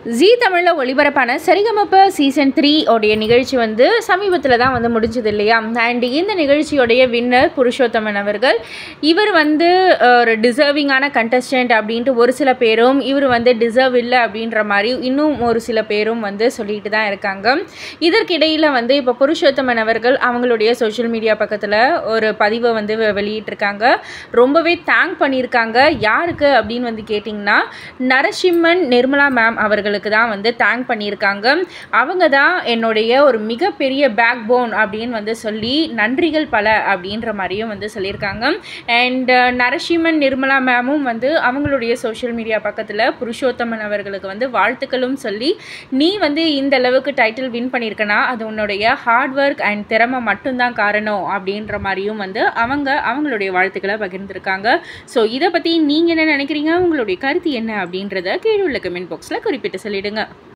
ஜீ தமிழில் ஒளிபரப்பான சரிகமப்ப season three உடைய நிகழ்ச்சி வந்து சமீபத்தில் தான் வந்து முடிஞ்சது இல்லையா அண்ட் இந்த நிகழ்ச்சியோடைய வின்னர் புருஷோத்தமன் அவர்கள் இவர் வந்து அஹ், ஒரு டிசர்விங்கான கண்டஸ்டன்ட் அப்படின்ட்டு ஒரு சில பேரும் இவர் வந்து டிசர்வ் இல்லை அப்படின்ற மாதிரி இன்னும் ஒரு சில பேரும் வந்து சொல்லிட்டு தான் இருக்காங்க இதற்கிடையில் வந்து இப்போ புருஷோத்தமன் அவர்கள் அவங்களுடைய சோஷியல் மீடியா பக்கத்தில் ஒரு பதிவை வந்து வெ- வெளியிட்டிருக்காங்க ரொம்பவே தேங்க் பண்ணியிருக்காங்க யாருக்கு அப்படின்னு வந்து கேட்டிங்கன்னா நரசிம்மன் நிர்மலா மேம் அவர்களுக்கு தான் வந்து தேங்க் பண்ணியிருக்காங்க அவங்க தான் என்னுடைய ஒரு மிகப்பெரிய பேக் போன் அப்படின்னு வந்து சொல்லி நன்றிகள் பல அப்படின்ற மாதிரியும் வந்து சொல்லியிருக்காங்க அண்ட் நரசிம்மன் நிர்மலா மேமும் வந்து அவங்களுடைய சோஷியல் மீடியா பக்கத்தில் புருஷோத்தமன் அவர்களுக்கு வந்து வாழ்த்துக்களும் சொல்லி நீ வந்து இந்த அளவுக்கு டைட்டில் வின் பண்ணியிருக்கனா அது உன்னுடைய ஹார்ட் ஒர்க் அண்ட் திறமை மட்டும்தான் காரணம் அப்படின்ற மாதிரியும் வந்து அவங்க அவங்களுடைய வாழ்த்துக்களை பகிர்ந்திருக்காங்க ஸோ இதை பற்றி நீங்கள் என்ன நினைக்கிறீங்க உங்களுடைய கருத்து என்ன அப்படின்றத கீழே உள்ள கமெண்ட் பாக்ஸில் குறிப்பிட்டு சொல்லிடுங்க